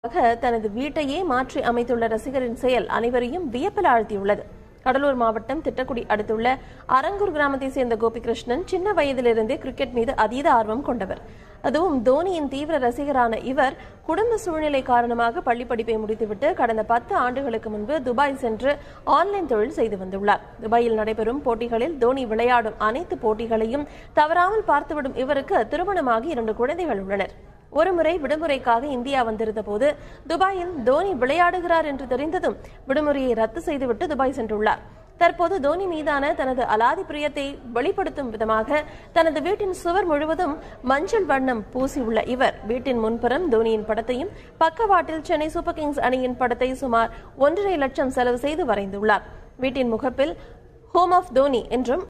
தனது வீட்டையே மாற்றி அமைத்துள்ள ரசிகரின் செயல் அனைவரையும் வியப்பில் ஆழ்த்தியுள்ளது கடலூர் மாவட்டம் திட்டக்குடி அடுத்துள்ள அரங்கூர் கிராமத்தை சேர்ந்த கோபிகிருஷ்ணன் சின்ன வயதிலிருந்தே கிரிக்கெட் மீது அதீத ஆர்வம் கொண்டவர் அதுவும் தோனியின் தீவிர ரசிகரான இவர் குடும்ப சூழ்நிலை காரணமாக பள்ளி படிப்பை முடித்துவிட்டு கடந்த பத்து ஆண்டுகளுக்கு முன்பு துபாய் சென்று ஆன்லைன் தொழில் செய்து வந்துள்ளார் துபாயில் நடைபெறும் போட்டிகளில் தோனி விளையாடும் அனைத்து போட்டிகளையும் தவறாமல் பார்த்துவிடும் இவருக்கு திருமணமாகி இரண்டு குழந்தைகள் உள்ளனர் ஒருமுறை விடுமுறைக்காக இந்தியா வந்திருந்த போது துபாயில் தோனி விளையாடுகிறார் என்று தெரிந்ததும் விடுமுறையை ரத்து செய்துவிட்டு துபாய் சென்றுள்ளார் தற்போது தோனி மீதான தனது அலாதி பிரியத்தை வெளிப்படுத்தும் விதமாக தனது வீட்டின் சுவர் முழுவதும் மஞ்சள் வண்ணம் பூசியுள்ள இவர் வீட்டின் முன்புறம் தோனியின் படத்தையும் பக்கவாட்டில் சென்னை சூப்பர் கிங்ஸ் அணியின் படத்தை சுமார் ஒன்றரை லட்சம் செலவு செய்து வரைந்துள்ளார் வீட்டின் முகப்பில் ஹோம் ஆஃப் தோனி என்றும்